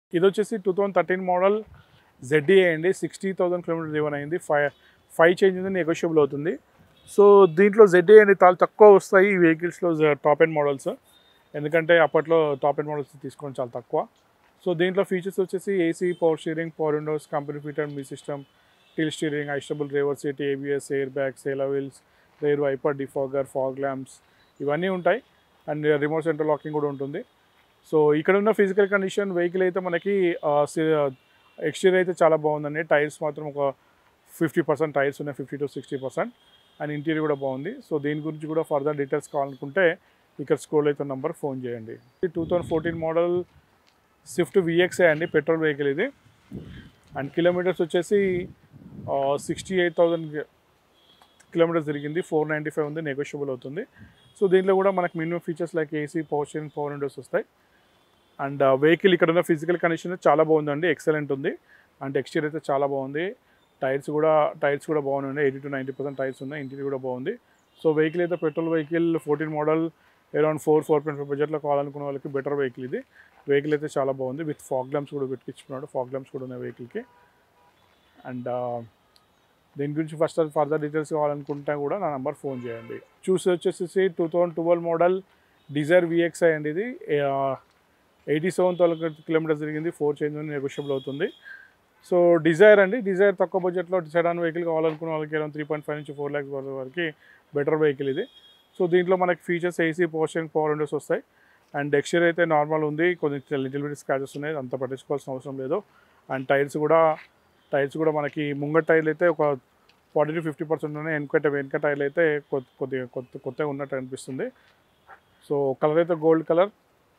ఇది వచ్చేసి two thousand thirteen model ZDA అండి సిక్స్టీ థౌసండ్ కిలోమీటర్ డ్రివన్ అయింది ఫైవ్ ఫైవ్ చేంజ్ ఉంది నెగోషియబుల్ అవుతుంది సో దీంట్లో జెడ్డీఏ అనేది చాలా తక్కువ వస్తాయి ఈ వెహికల్స్లో టాప్ ఎండ్ మోడల్స్ ఎందుకంటే అప్పట్లో టాప్ ఎండ్ మోడల్స్ తీసుకోవడం చాలా తక్కువ సో దీంట్లో ఫీచర్స్ వచ్చేసి AC power steering power windows company fitted మీ system tilt steering adjustable driver seat ABS air bags సేలా wheels rear wiper defogger fog lamps ఇవన్నీ ఉంటాయి అండ్ రిమోట్ సెంటర్ లాకింగ్ కూడా ఉంటుంది సో ఇక్కడ ఉన్న ఫిజికల్ కండిషన్ వెహికల్ అయితే మనకి ఎక్స్టీరియర్ అయితే చాలా బాగుందండి టైర్స్ మాత్రం ఒక ఫిఫ్టీ పర్సెంట్ టైర్స్ ఉన్నాయి fifty to sixty percent and interior కూడా బాగుంది సో దీని గురించి కూడా ఫర్దర్ డీటెయిల్స్ కావాలనుకుంటే ఇక్కడ స్కూల్ అయితే నంబర్ ఫోన్ చేయండి two thousand fourteen model Swift VXA అండి పెట్రోల్ వెహికల్ ఇది అండ్ కిలోమీటర్స్ వచ్చేసి సిక్స్టీ ఎయిట్ థౌజండ్ కిలోమీటర్స్ తిరిగింది ఫోర్ నైంటీ ఫైవ్ ఉంది నెగోషియబుల్ అవుతుంది సో దీంట్లో కూడా మనకి minimum features like AC power steering power windows వస్తాయి అండ్ వెహికల్ ఇక్కడ ఉన్న ఫిజికల్ కండిషన్ చాలా బాగుందండి ఎక్సలెంట్ ఉంది అండ్ ఎక్స్టీరియర్ అయితే చాలా బాగుంది టైర్స్ కూడా టైర్స్ కూడా బాగున్నాయి eighty to ninety percent tyres ఉన్నాయి ఇంటీరియర్ కూడా బాగుంది సో వెహికల్ అయితే petrol vehicle fourteen model around four four point five బడ్జెట్లో కావాలనుకున్న వాళ్ళకి బెటర్ వెహికల్ ఇది వెహికల్ అయితే చాలా బాగుంది విత్ ఫాగ్ ల్యాంప్స్ కూడా పెట్టించుకున్నాడు ఫాగ్ ల్యాంప్స్ కూడా ఉన్నాయి వెహికల్కి అండ్ దీని గురించి ఫస్ట్ ఫర్దర్ డీటెయిల్స్ కావాలనుకుంటే కూడా నా నెంబర్ ఫోన్ చేయండి చూసి వచ్చేసి two thousand twelve model Dzire VXI అండి ఇది ఎయిటీ సెవెన్ థౌసండ్ కిలోమీటర్స్ తిరిగింది ఫోర్ చేంజ్ నెగోషియబుల్ అవుతుంది సో డిజైర్ అండి డిజైర్ తక్కువ బడ్జెట్లో సెడాన్ వెహికల్ కావాలనుకున్న వాళ్ళకి అరౌండ్ త్రీ పాయింట్ ఫైవ్ నుంచి ఫోర్ ల్యాక్స్ వరకు బెటర్ వెహికల్ ఇది సో దీంట్లో మనకి features AC posting power windows వస్తాయి అండ్ ఎక్స్టీర్ అయితే నార్మల్ ఉంది కొంచెం లిటిల్ బిట్ స్క్రాచెస్ ఉన్నాయి అంత పట్టించుకోవాల్సిన అవసరం లేదు అండ్ టైర్స్ కూడా టైర్స్ కూడా మనకి ముంగ టైర్లు అయితే ఒక ఫార్టీ టు ఫిఫ్టీ పర్సెంట్ ఉన్నాయి వెనక వెనక టైర్లు అయితే కొద్ది కొద్దిగా కొత్త కొత్తగా ఉన్నట్టు అనిపిస్తుంది సో కలర్ అయితే గోల్డ్ కలర్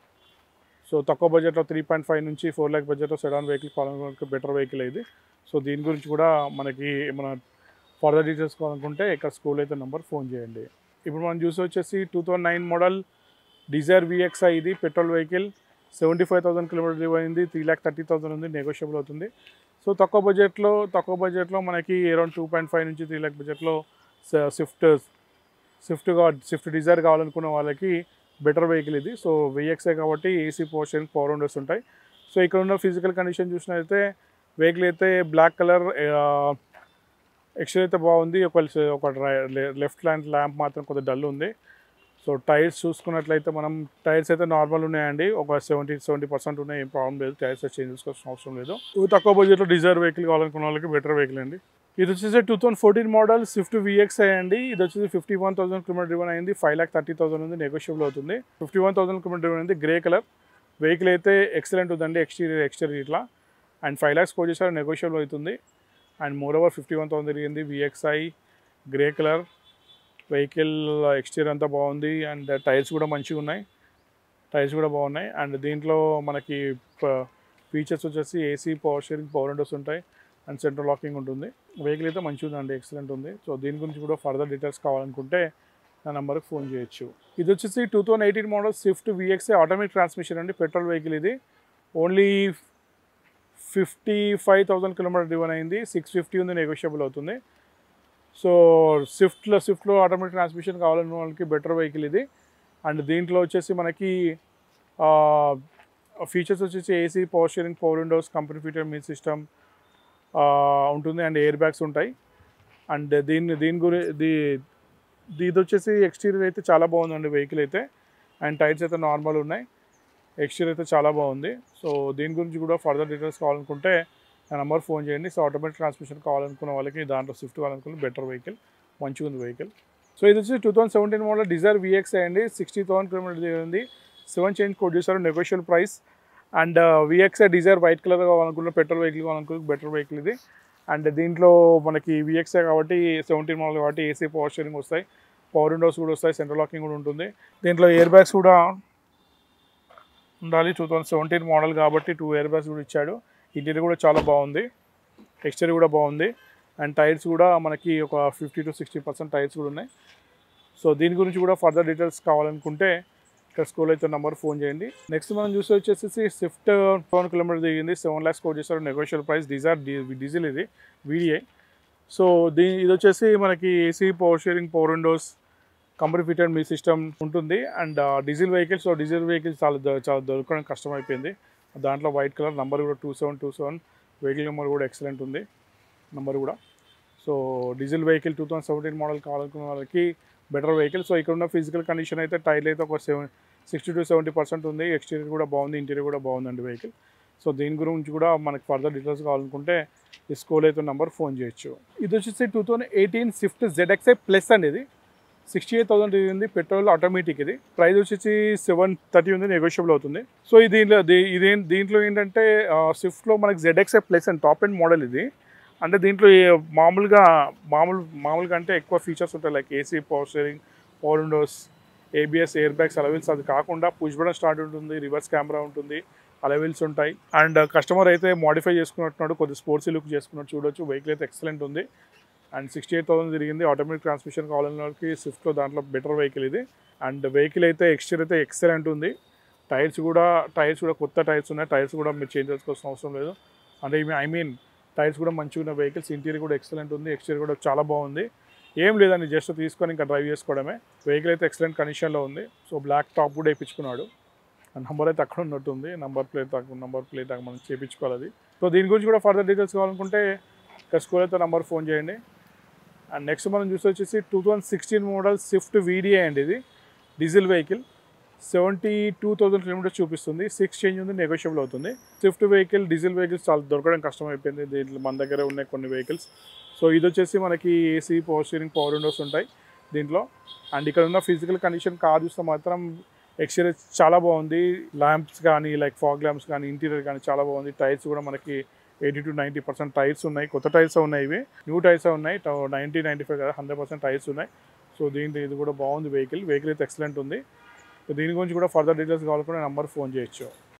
సో తక్కువ బడ్జెట్లో త్రీ పాయింట్ ఫైవ్ నుంచి ఫోర్ ల్యాక్ బడ్జెట్లో సెడాన్ వెహికల్ కావాలనుకుంటే బెటర్ వెహికల్ ఇది సో దీని గురించి కూడా మనకి మన ఫర్దర్ డీటెయిల్స్ కావాలనుకుంటే ఇక్కడ స్కూల్ అయితే నెంబర్ ఫోన్ చేయండి ఇప్పుడు మనం చూసి వచ్చేసి two thousand nine model Dzire VXI ఇది petrol vehicle seventy five thousand kilometre drive అయింది త్రీ ల్యాక్ థర్టీ థౌసండ్ ఉంది నెగోషియబుల్ అవుతుంది సో తక్కువ బడ్జెట్లో తక్కువ బడ్జెట్లో మనకి అరౌండ్ టూ పాయింట్ ఫైవ్ నుంచి త్రీ ల్యాక్ బడ్జెట్లో స్విఫ్ట్ స్విఫ్ట్గా స్విఫ్ట్ డిజైర్ కావాలనుకున్న వాళ్ళకి బెటర్ వెహికల్ ఇది సో విఎక్స్ఐ కాబట్టి ఏసీ పోర్షన్ పవర్ విండోస్ ఉంటాయి సో ఇక్కడ ఉన్న ఫిజికల్ కండిషన్ చూసినట్లయితే వెహికల్ అయితే బ్లాక్ కలర్ ఎక్స్ట్రా అయితే బాగుంది ఒక ఒక లెఫ్ట్ ల్యాండ్ ల్యాంప్ మాత్రం కొంచెం డల్ ఉంది సో టైర్స్ చూసుకున్నట్లయితే మనం టైర్స్ అయితే నార్మల్ ఉన్నాయండి ఒక సెవెంటీ సెవెంటీ పర్సెంట్ ఉన్నాయి ఏం ప్రాబ్లం లేదు టైర్స్ చేంజ్ చేసుకోవాల్సిన అవసరం లేదు ఇది తక్కువ బడ్జెట్లో డిజైర్ వెహికల్ కావాలనుకున్న వాళ్ళకి బెటర్ వెహికల్ అండి ఇది వచ్చేసి two thousand fourteen model Swift VX అయ్యండి ఇది వచ్చేసి fifty one thousand kilometre driven అయింది ఫైవ్ ల్యాక్ థర్టీ థౌసండ్ ఉంది నెగోషియబుల్ అవుతుంది fifty one thousand kilometre driven అయింది గ్రే కలర్ వెహికల్ అయితే ఎక్సలెంట్ ఉందండి ఎక్స్టీరియర్ ఎక్స్టీరియర్ ఇట్లా అండ్ ఫైవ్ ల్యాక్స్ కోట్ చేసారు నెగోషియబుల్ అవుతుంది and more over fifty one thousand తిరిగింది VXI grey colour vehicle exterior అంతా బాగుంది అండ్ టైర్స్ కూడా మంచిగా ఉన్నాయి టైర్స్ కూడా బాగున్నాయి అండ్ దీంట్లో మనకి ఫీచర్స్ వచ్చేసి AC power sharing power windows ఉంటాయి అండ్ సెంట్రల్ లాకింగ్ ఉంటుంది వెహికల్ అయితే మంచిగా ఉందండి ఎక్సలెంట్ ఉంది సో దీని గురించి కూడా ఫర్దర్ డీటెయిల్స్ కావాలనుకుంటే నా నెంబర్కి ఫోన్ చేయొచ్చు ఇది వచ్చేసి two thousand eighteen model Swift VXA automatic transmission అండి పెట్రోల్ వెహికల్ ఇది only fifty five thousand kilometre driven అయింది సిక్స్ ఫిఫ్టీ ఉంది నెగోషియబుల్ అవుతుంది సో స్విఫ్ట్లో స్విఫ్ట్లో ఆటోమేటిక్ ట్రాన్స్మిషన్ కావాలన్న వాళ్ళకి బెటర్ వెహికల్ ఇది అండ్ దీంట్లో వచ్చేసి మనకి ఫీచర్స్ వచ్చేసి AC power sharing power windows company feature మీ సిస్టమ్ ఉంటుంది అండ్ ఎయిర్ బ్యాగ్స్ ఉంటాయి అండ్ దీన్ని దీని గురి దీ ఇది వచ్చేసి ఎక్స్టీరియర్ అయితే చాలా బాగుందండి వెహికల్ అయితే అండ్ టైర్స్ అయితే నార్మల్ ఉన్నాయి ఎక్స్టీరియర్ అయితే చాలా బాగుంది సో దీని గురించి కూడా ఫర్దర్ డీటెయిల్స్ కావాలనుకుంటే నా నెంబర్ ఫోన్ చేయండి సో ఆటోమేటిక్ ట్రాన్స్మిషన్ కావాలనుకున్న వాళ్ళకి దాంట్లో స్విఫ్ట్ కావాలనుకున్న బెటర్ వెహికల్ మంచిగా ఉంది వెహికల్ సో ఇది వచ్చి two thousand seventeen model Dzire VX అయ్యండి సిక్స్టీ థౌసండ్ కిలోమీటర్ ఉంది సెవెన్ చేంజ్ కోడ్ చేశారు negotiable price and VXI Dzire white colour కావాలనుకున్న పెట్రోల్ వెహికల్ కావాలనుకున్న బెటర్ వెహికల్ ఇది అండ్ దీంట్లో మనకి విఎక్స్ఐ కాబట్టి సెవెంటీన్ మోడల్ కాబట్టి ఏసీ పవర్ స్టీరింగ్ వస్తాయి పవర్ విండోస్ కూడా వస్తాయి సెంట్రల్ లాకింగ్ కూడా ఉంటుంది దీంట్లో ఎయిర్ బ్యాగ్స్ కూడా ఉండాలి టూ థౌసండ్ సెవెంటీన్ మోడల్ కాబట్టి టూ ఇయర్ బ్యాగ్స్ కూడా ఇచ్చాడు ఇంటీరియర్ కూడా చాలా బాగుంది టెక్స్చర్ కూడా బాగుంది అండ్ టైర్స్ కూడా మనకి ఒక fifty to sixty percent tyres కూడా ఉన్నాయి సో దీని గురించి కూడా ఫర్దర్ డీటెయిల్స్ కావాలనుకుంటే ఇక్కడ స్కూల్ అయితే నెంబర్ ఫోన్ చేయండి నెక్స్ట్ మనం చూసి వచ్చేసి స్విఫ్ట్ సెవెన్ కిలోమీటర్ దిగింది సెవెన్ ల్యాక్స్ కోట్ చేస్తారు నెగోషియల్ ప్రైస్ డీజర్ డీజిల్ ఇది వీడిఐ సో దీ ఇది వచ్చేసి మనకి AC power sharing power windows company fitted మీ సిస్టమ్ ఉంటుంది and diesel vehicles so diesel vehicles చాలా దొ- చాలా దొరకడం కష్టం అయిపోయింది దాంట్లో వైట్ కలర్ నంబర్ కూడా two seven two seven vehicle number కూడా ఎక్సలెంట్ ఉంది నెంబర్ కూడా so diesel vehicle two thousand seventeen model కావాలనుకున్న వాళ్ళకి బెటర్ వెహికల్ సో ఇక్కడ ఉన్న ఫిజికల్ కండిషన్ అయితే టైర్లు అయితే ఒక seven sixty to seventy percent ఉంది ఎక్స్టీరియర్ కూడా బాగుంది ఇంటీరియర్ కూడా బాగుందండి వెహికల్ సో దీని గురించి కూడా మనకి ఫర్దర్ డీటెయిల్స్ కావాలనుకుంటే ఈ స్కూల్ అయితే నెంబర్ ఫోన్ చేయొచ్చు ఇది వచ్చేసి two thousand eighteen Swift ZXI plus అండి ఇది సిక్స్టీ ఎయిట్ థౌసండ్ ఉంది పెట్రోల్ ఆటోమేటిక్ ఇది ప్రైస్ వచ్చేసి సెవెన్ థర్టీ ఉంది నెగోషియబుల్ అవుతుంది సో ఇది దీంట్లో దీ- ఇది దీంట్లో ఏంటంటే స్విఫ్ట్లో మనకి ZXI plus and top and model ఇది అంటే దీంట్లో ఏ- మామూలుగా మామూలు మామూలుగా అంటే ఎక్కువ ఫీచర్స్ ఉంటాయి like AC power steering power windows ABS air bags alloy wheels అది కాకుండా పుష్ బటన్ స్టార్ట్ ఉంటుంది రివర్స్ కెమెరా ఉంటుంది అలవిల్స్ ఉంటాయి అండ్ కస్టమర్ అయితే మోడిఫై చేసుకున్నట్టున్నాడు కొద్ది స్పోర్ట్స్ లుక్ చేసుకున్నట్టు చూడొచ్చు వెహికల్ అయితే ఎక్సలెంట్ ఉంది అండ్ సిక్స్టీ ఎయిట్ థౌసండ్ తిరిగింది ఆటోమేటిక్ ట్రాన్స్మిషన్ కావాలన్న వాళ్ళకి స్విఫ్ట్లో దాంట్లో బెటర్ వెహికల్ ఇది అండ్ వెహికల్ అయితే ఎక్స్టీరియర్ అయితే ఎక్సలెంట్ ఉంది టైర్స్ కూడా టైర్స్ కూడా కొత్త టైర్స్ ఉన్నాయి టైర్స్ కూడా మీరు చేంజ్ చేసుకోవాల్సిన అవసరం లేదు అంటే ఐ మీన్ టైర్స్ కూడా మంచిగా ఉన్న వెహికల్స్ ఇంటీరియర్ కూడా ఎక్సలెంట్ ఉంది ఎక్స్టీరియర్ కూడా చాలా బాగుంది ఏం లేదండి జస్ట్ తీసుకొని ఇంకా డ్రైవ్ చేసుకోవడమే వెహికల్ అయితే ఎక్సలెంట్ కండిషన్లో ఉంది సో బ్లాక్ టాప్ కూడా వేయించుకున్నాడు నంబర్ అయితే అక్కడ ఉన్నట్టుంది నంబర్ ప్లేట్ నంబర్ ప్లేట్ మనం చేయించుకోవాలి అది సో దీని గురించి కూడా ఫర్దర్ డీటెయిల్స్ కావాలనుకుంటే ఇక్కడ స్కూల్ అయితే నంబర్ ఫోన్ చేయండి అండ్ నెక్స్ట్ మనం చూసి వచ్చేసి two thousand sixteen model Swift video అండి ఇది diesel vehicle seventy two thousand kilometers చూపిస్తుంది సిక్స్ చేంజ్ ఉంది నెగోషియబుల్ అవుతుంది స్విఫ్ట్ వెహికల్ డీజిల్ వెహికల్స్ చాలా దొరకడం కష్టం అయిపోయింది దీంట్లో మన దగ్గర ఉన్నాయి కొన్ని వెహికల్స్ సో ఇది వచ్చేసి మనకి AC power steering power windows ఉంటాయి దీంట్లో అండ్ ఇక్కడ ఉన్న ఫిజికల్ కండిషన్ కార్ చూస్తే మాత్రం ఎక్స్టీరియర్ చాలా బాగుంది ల్యాంప్స్ కానీ లైక్ ఫాగ్ ల్యాంప్స్ కానీ ఇంటీరియర్ కానీ చాలా బాగుంది టైర్స్ కూడా మనకి eighty to ninety percent tyres ఉన్నాయి కొత్త టైర్స్ ఉన్నాయి ఇవి న్యూ టైర్స్ ఉన్నాయి నైంటీ నైంటీ ఫైవ్ కదా హండ్రెడ్ పర్సెంట్ టైర్స్ ఉన్నాయి సో దీంట్లో ఇది కూడా బాగుంది వెహికల్ వెహికల్ అయితే ఎక్సలెంట్ ఉంది సో దీని గురించి కూడా ఫర్దర్ డీటెయిల్స్ కావాలనుకుంటే నెంబర్ ఫోన్ చేయొచ్చు